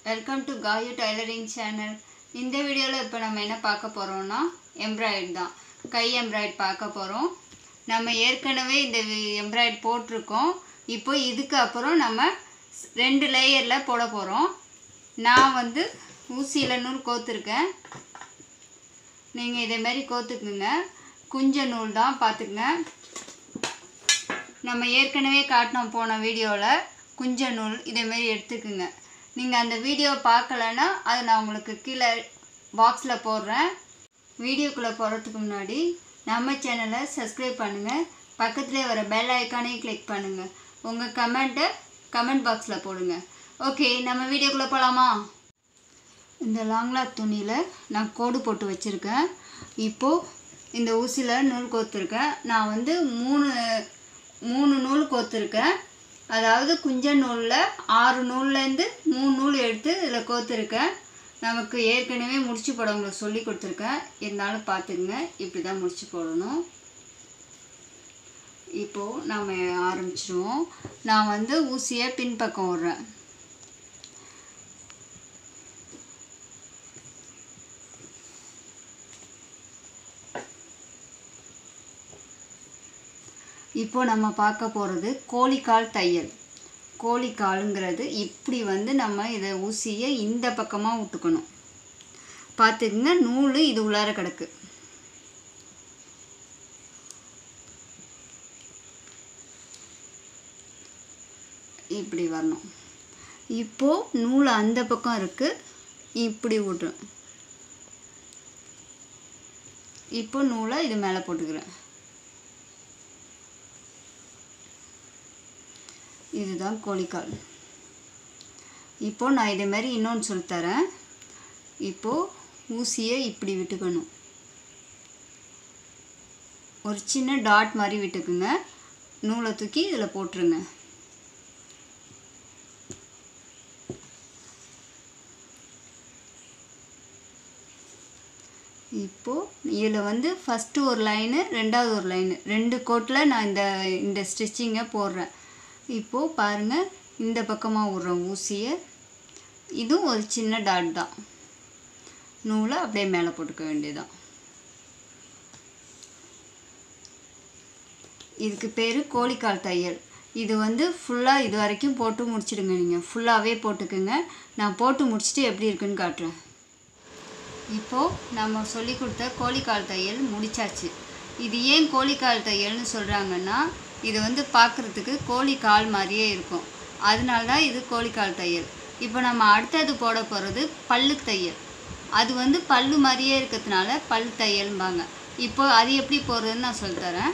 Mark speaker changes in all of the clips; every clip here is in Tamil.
Speaker 1: welcome to Kaayu tailoring channel இந்த வீடியோவில் இப்போ நம்ம என்ன பார்க்க போகிறோம்னா எம்ப்ராய்டு தான் கை எம்ப்ராய்டு பார்க்க போகிறோம் நம்ம ஏற்கனவே இந்த எம்ப்ராய்டு போட்டிருக்கோம் இப்போ இதுக்கு அப்புறம் நம்ம ஸ்- ரெண்டு லேயரில் போட போகிறோம் நான் வந்து ஊசியில் நூல் கோத்துருக்கேன் நீங்கள் இதே மாதிரி கோத்துக்குங்க குஞ்ச நூல் தான் பார்த்துக்குங்க நம்ம ஏற்கனவே காட்டினோம் போன வீடியோவில் குஞ்ச நூல் இதேமாரி எடுத்துக்குங்க நீங்கள் அந்த வீடியோ பார்க்கலன்னா அதை நான் உங்களுக்கு கீழே பாக்ஸில் போடுறேன் வீடியோக்குள்ளே போகிறதுக்கு முன்னாடி நம்ம சேனலை சப்ஸ்கிரைப் பண்ணுங்கள் பக்கத்துலேயே வர பெல் ஐக்கானையும் கிளிக் பண்ணுங்கள் உங்கள் கமெண்ட்டை கமெண்ட் பாக்ஸில் போடுங்க ஓகே நம்ம வீடியோக்குள்ளே போகலாமா இந்த லாங்லாக் துணியில் நான் கோடு போட்டு வச்சுருக்கேன் இப்போது இந்த ஊசியில் நூல் கோத்துருக்கேன் நான் வந்து மூணு மூணு நூல் கோத்துருக்கேன் அதாவது குஞ்ச நூலில் ஆறு நூல்லேருந்து மூணு நூல் எடுத்து இதில் கோத்துருக்கேன் நமக்கு ஏற்கனவே முடிச்சு போட உங்களுக்கு சொல்லி கொடுத்துருக்கேன் இருந்தாலும் பார்த்துக்குங்க இப்படி தான் முடிச்சு போடணும் இப்போது நாம் ஆரம்பிச்சிடுவோம் நான் வந்து ஊசியை பின்பக்கம் விட்றேன் இப்போ நம்ம பார்க்க போகிறது கோழிக்கால் தையல் கோழிக்காலுங்கிறது இப்படி வந்து நம்ம இதை ஊசியை இந்த பக்கமாக விட்டுக்கணும் பார்த்துக்குங்க நூல் இது உள்ளார கிடக்கு இப்படி வரணும் இப்போது நூல் அந்த பக்கம் இருக்குது இப்படி விட்றேன் இப்போ நூலை இது மேலே போட்டுக்கிறேன் இதுதான் கோழிக்கால் இப்போ நான் இதே மாதிரி இன்னொன்று சொல்லித்தரேன் இப்போது ஊசியை இப்படி விட்டுக்கணும் ஒரு சின்ன டாட் மாதிரி விட்டுக்குங்க நூலை தூக்கி இதில் போட்டுருங்க இப்போது இதில் வந்து ஃபஸ்ட்டு ஒரு லைனு ரெண்டாவது ஒரு லைனு ரெண்டு கோட்டில் நான் இந்த இந்த ஸ்டிச்சிங்கை போடுறேன் இப்போது பாருங்கள் இந்த பக்கமாக விட்றோம் ஊசியை இதுவும் ஒரு சின்ன டாட் தான் நூலை அப்படியே மேலே போட்டுக்க வேண்டியதுதான் இதுக்கு பேர் கோழிக்கால் தையல் இது வந்து ஃபுல்லாக இது வரைக்கும் போட்டு முடிச்சிடுங்க நீங்கள் ஃபுல்லாகவே போட்டுக்குங்க நான் போட்டு முடிச்சுட்டு எப்படி இருக்குன்னு காட்டுறேன் இப்போது நம்ம சொல்லி கொடுத்த கோழிக்கால் தையல் முடிச்சாச்சு இது ஏன் கோழிக்கால் தையல்னு சொல்கிறாங்கன்னா இது வந்து பார்க்குறதுக்கு கோழி கால் மாதிரியே இருக்கும் அதனால தான் இது கோழிக்கால் தையல் இப்போ நம்ம அடுத்தது போட போகிறது பல்லு தையல் அது வந்து பல்லு மாதிரியே இருக்கிறதுனால பல்லு தையல்பாங்க இப்போ அது எப்படி போடுறதுன்னு நான் சொல்லித்தரேன்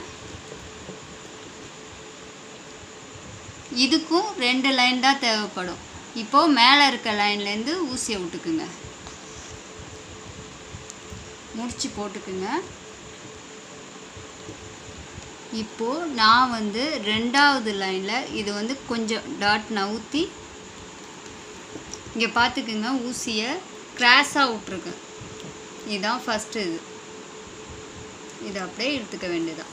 Speaker 1: இதுக்கும் ரெண்டு லைன் தான் தேவைப்படும் இப்போது மேலே இருக்க லைன்லேருந்து ஊசியை விட்டுக்குங்க முடிச்சு போட்டுக்குங்க இப்போது நான் வந்து ரெண்டாவது லைனில் இது வந்து கொஞ்சம் டாட் நவுத்தி இங்கே பார்த்துக்குங்க ஊசியை கிராஸாக விட்ருக்கேன் இதுதான் ஃபஸ்ட்டு இது இதை அப்படியே எடுத்துக்க வேண்டியதான்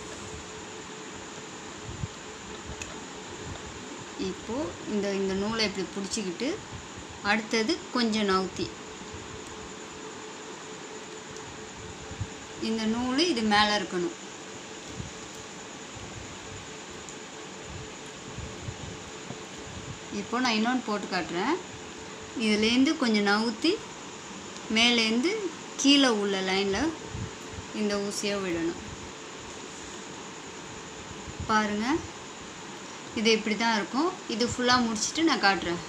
Speaker 1: இப்போது இந்த இந்த நூலை இப்படி பிடிச்சிக்கிட்டு அடுத்தது கொஞ்சம் நவுத்தி இந்த நூல் இது மேலே இருக்கணும் இப்போ நான் இன்னொன்று போட்டு காட்டுறேன் இதுலேருந்து கொஞ்சம் நவுத்தி மேலேருந்து கீழே உள்ள லைனில் இந்த ஊசியை விடணும் பாருங்கள் இது இப்படி தான் இருக்கும் இது ஃபுல்லாக முடிச்சுட்டு நான் காட்டுறேன்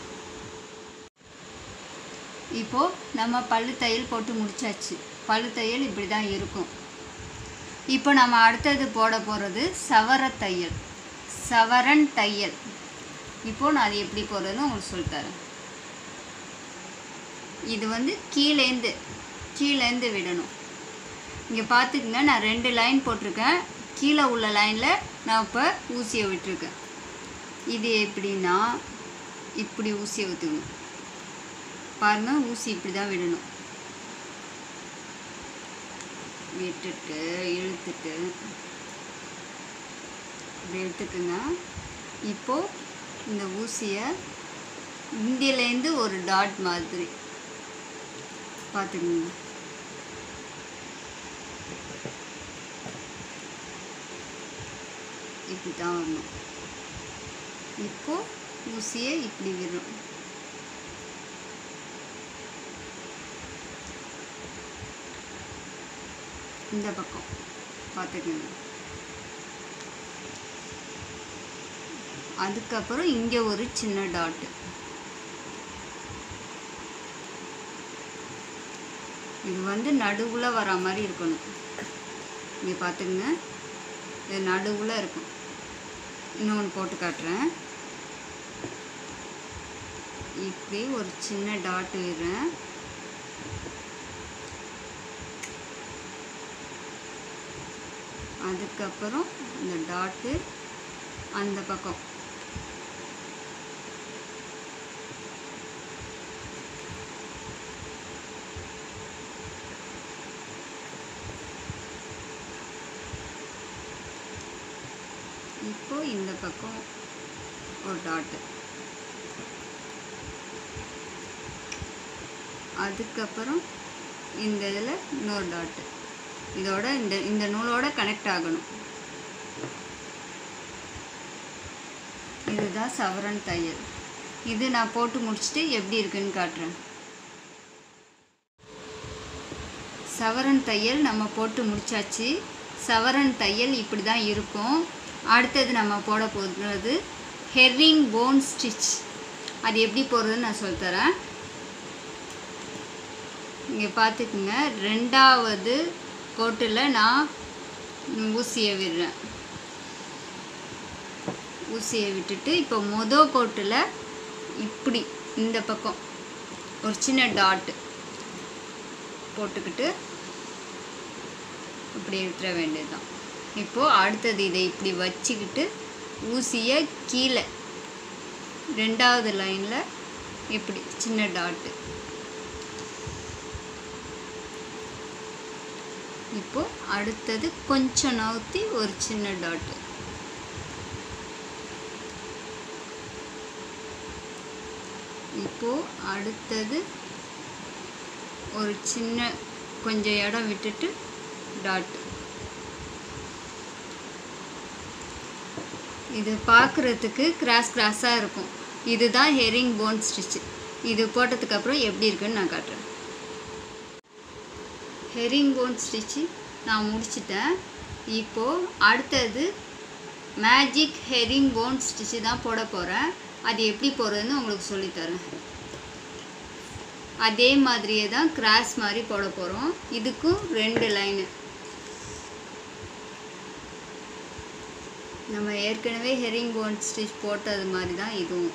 Speaker 1: இப்போது நம்ம பல்லு தையல் போட்டு முடிச்சாச்சு பல்லு தையல் இப்படி தான் இருக்கும் இப்போ நம்ம அடுத்தது போட போகிறது சவர தையல் சவரன் தையல் இப்போது நான் அது எப்படி போடுறதுன்னு உங்களுக்கு சொல்லித்தரேன் இது வந்து கீழேந்து கீழேந்து விடணும் இங்கே பார்த்துக்குங்க நான் ரெண்டு லைன் போட்டிருக்கேன் கீழே உள்ள லைனில் நான் இப்போ ஊசியை விட்டுருக்கேன் இது எப்படின்னா இப்படி ஊசியை ஊற்றுங்க பாருங்கள் ஊசி இப்படி தான் விடணும் விட்டுட்டு இழுத்துட்டு இப்படி எடுத்துக்குங்க இப்போது இந்த ஊசியை இந்தியிலேருந்து ஒரு டாட் மாதிரி பார்த்துக்கோங்க இப்படி தான் வரணும் இப்போ ஊசியை இப்படி விடுறோம் இந்த பக்கம் பார்த்துக்கோங்க அதுக்கப்புறம் இங்கே ஒரு சின்ன டாட்டு இது வந்து நடுவில் வர மாதிரி இருக்கணும் இங்கே பார்த்துக்குங்க இது நடுவில் இருக்கும் இன்னொன்று போட்டு காட்டுறேன் இப்படி ஒரு சின்ன டாட் விடுறேன் அதுக்கப்புறம் இந்த டாட்டு அந்த பக்கம் இப்போ இந்த பக்கம் ஒரு டாட்டு அதுக்கப்புறம் இந்த இதில் இன்னொரு டாட்டு இதோட இந்த இந்த நூலோட கனெக்ட் ஆகணும் இதுதான் சவரன் தையல் இது நான் போட்டு முடிச்சுட்டு எப்படி இருக்குன்னு காட்டுறேன் சவரன் தையல் நம்ம போட்டு முடிச்சாச்சு சவரன் தையல் இப்படி தான் இருக்கும் அடுத்தது நம்ம போட போகிறது ஹெர்ரிங் போன் ஸ்டிச் அது எப்படி போடுறதுன்னு நான் சொல்லித்தரேன் இங்கே பார்த்துக்குங்க ரெண்டாவது கோட்டில் நான் ஊசியை விடுறேன் ஊசியை விட்டுட்டு இப்போ மொதல் கோட்டில் இப்படி இந்த பக்கம் ஒரு சின்ன டாட்டு போட்டுக்கிட்டு இப்படி எடுத்துட வேண்டியதுதான் இப்போது அடுத்தது இதை இப்படி வச்சுக்கிட்டு ஊசியை கீழே ரெண்டாவது லைனில் இப்படி சின்ன டாட்டு இப்போ அடுத்தது கொஞ்சம் நவுத்தி ஒரு சின்ன டாட்டு இப்போ அடுத்தது ஒரு சின்ன கொஞ்சம் இடம் விட்டுட்டு டாட் இது பார்க்குறதுக்கு கிராஸ் கிராஸாக இருக்கும் இதுதான் ஹெரிங் போன் ஸ்டிச்சு இது போட்டதுக்கப்புறம் எப்படி இருக்குன்னு நான் காட்டுறேன் ஹெரிங் போன் ஸ்டிச்சு நான் முடிச்சிட்டேன் இப்போது அடுத்தது மேஜிக் ஹெரிங் போன் ஸ்டிச்சு தான் போட போகிறேன் அது எப்படி போடுறதுன்னு உங்களுக்கு சொல்லித்தரேன் அதே மாதிரியே தான் கிராஸ் மாதிரி போட போகிறோம் இதுக்கும் ரெண்டு லைனு நம்ம ஏற்கனவே ஹெரிங் போன் ஸ்டிச் போட்டது மாதிரி தான் இதுவும்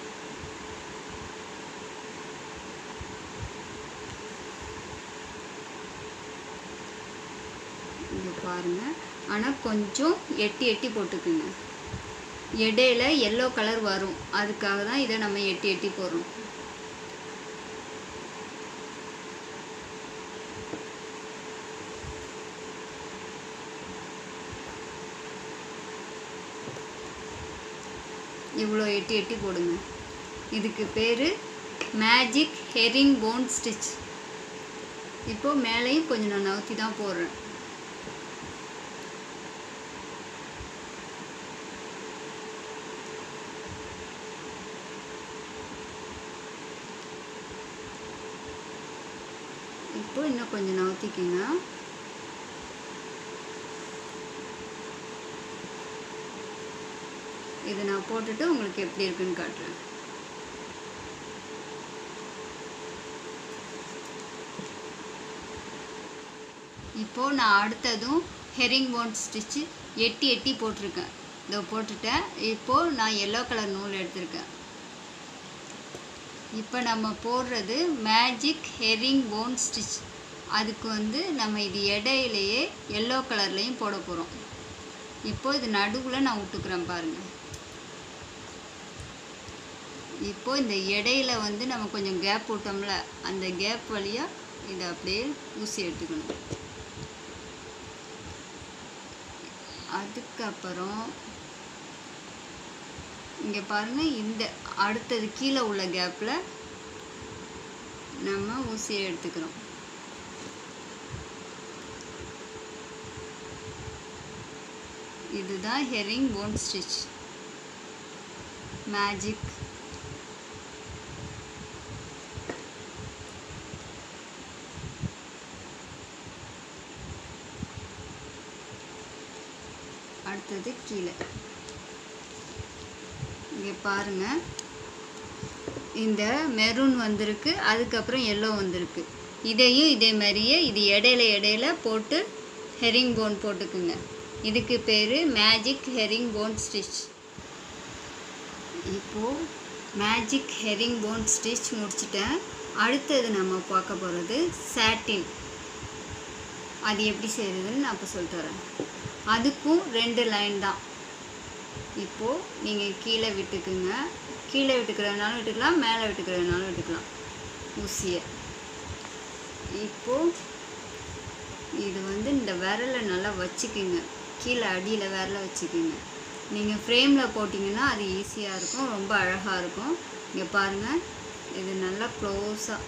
Speaker 1: இங்கே பாருங்கள் ஆனால் கொஞ்சம் எட்டி எட்டி போட்டுக்குங்க இடையில எல்லோ கலர் வரும் அதுக்காக தான் இதை நம்ம எட்டி எட்டி போடுறோம் இவ்வளோ எட்டி எட்டி போடுங்க இதுக்கு பேர் மேஜிக் ஹெரிங் போன் ஸ்டிச் இப்போது மேலேயும் கொஞ்சம் நான் நவுத்தி தான் போடுறேன் இப்போ இன்னும் கொஞ்சம் நவுத்திக்கிங்க இதை நான் போட்டுட்டு உங்களுக்கு எப்படி இருக்குன்னு காட்டுறேன் இப்போது நான் அடுத்ததும் ஹெரிங் போன் ஸ்டிச்சு எட்டி எட்டி போட்டிருக்கேன் இதோ போட்டுட்டேன் இப்போது நான் எல்லோ கலர் நூல் எடுத்திருக்கேன் இப்போ நம்ம போடுறது மேஜிக் ஹெரிங் போன் ஸ்டிச் அதுக்கு வந்து நம்ம இது இடையிலையே எல்லோ கலர்லேயும் போட போகிறோம் இப்போ இது நடுவில் நான் விட்டுக்கிறேன் பாருங்கள் இப்போ இந்த இடையில வந்து நம்ம கொஞ்சம் கேப் விட்டோம்ல அந்த கேப் வழியாக இதை அப்படியே ஊசி எடுத்துக்கணும் அதுக்கப்புறம் இங்கே பாருங்கள் இந்த அடுத்தது கீழே உள்ள கேப்பில் நம்ம ஊசியை எடுத்துக்கிறோம் இதுதான் ஹெரிங் போன் ஸ்டிச் மேஜிக் அடுத்தது கீழே இங்கே பாருங்க இந்த மெரூன் வந்திருக்கு அதுக்கப்புறம் எல்லோ வந்திருக்கு இதையும் இதே மாதிரியே இது இடையில இடையில போட்டு ஹெரிங் போன் போட்டுக்குங்க இதுக்கு பேர் மேஜிக் ஹெரிங் போன் ஸ்டிச் இப்போது மேஜிக் ஹெரிங் போன் ஸ்டிச் முடிச்சிட்டேன் அடுத்தது நம்ம பார்க்க போகிறது சாட்டின் அது எப்படி செய்கிறதுன்னு நான் இப்போ சொல்லித் தரேன் அதுக்கும் ரெண்டு லைன் தான் இப்போது நீங்கள் கீழே விட்டுக்குங்க கீழே விட்டுக்கிறதுனாலும் விட்டுக்கலாம் மேலே விட்டுக்கிறதுனாலும் விட்டுக்கலாம் ஊசியை இப்போது இது வந்து இந்த விரலை நல்லா வச்சுக்குங்க கீழே அடியில் விரலை வச்சுக்குங்க நீங்கள் ஃப்ரேமில் போட்டிங்கன்னா அது ஈஸியாக இருக்கும் ரொம்ப அழகாக இருக்கும் இங்கே பாருங்கள் இது நல்லா க்ளோஸாக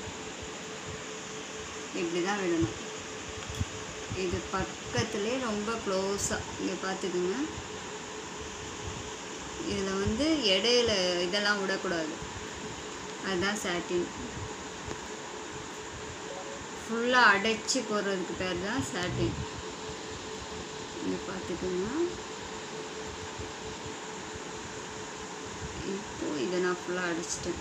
Speaker 1: இப்படி தான் விடணும் இது பக்கத்துலேயே ரொம்ப க்ளோஸாக இங்கே பார்த்துக்குங்க இதில் வந்து இடையில இதெல்லாம் விடக்கூடாது அதுதான் சாட்டின் ஃபுல்லாக அடைச்சி போடுறதுக்கு பேர் தான் சாட்டின் இங்கே பார்த்துக்குங்க இப்போ இதை நான் ஃபுல்லாக அடிச்சிட்டேன்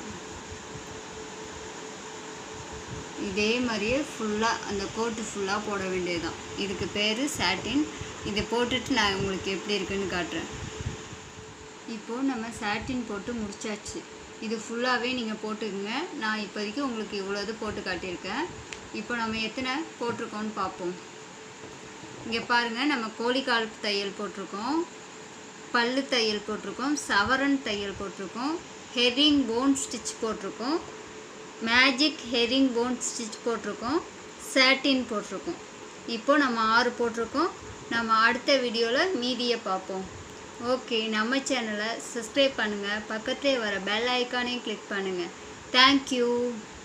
Speaker 1: இதே மாதிரியே ஃபுல்லாக அந்த கோட்டு ஃபுல்லாக போட வேண்டியதுதான் இதுக்கு பேர் சாட்டின் இதை போட்டுட்டு நான் உங்களுக்கு எப்படி இருக்குன்னு காட்டுறேன் இப்போது நம்ம சாட்டின் போட்டு முடிச்சாச்சு இது ஃபுல்லாகவே நீங்கள் போட்டுக்குங்க நான் இப்போதைக்கு உங்களுக்கு இவ்வளோது போட்டு காட்டியிருக்கேன் இப்போ நம்ம எத்தனை போட்டிருக்கோம்னு பார்ப்போம் இங்கே பாருங்கள் நம்ம கோழிக்கால் தையல் போட்டிருக்கோம் பல்லு தையல் போட்டிருக்கோம் சவரன் தையல் போட்டிருக்கோம் ஹெரிங் போன் ஸ்டிச் போட்டிருக்கோம் மேஜிக் ஹெரிங் போன் ஸ்டிச் போட்டிருக்கோம் சாட்டின் போட்டிருக்கோம் இப்போ நம்ம ஆறு போட்டிருக்கோம் நம்ம அடுத்த வீடியோவில் மீதியை பார்ப்போம் ஓகே நம்ம சேனலை சப்ஸ்கிரைப் பண்ணுங்கள் பக்கத்துலேயே வர பெல் ஐக்கானையும் கிளிக் பண்ணுங்கள் தேங்க்யூ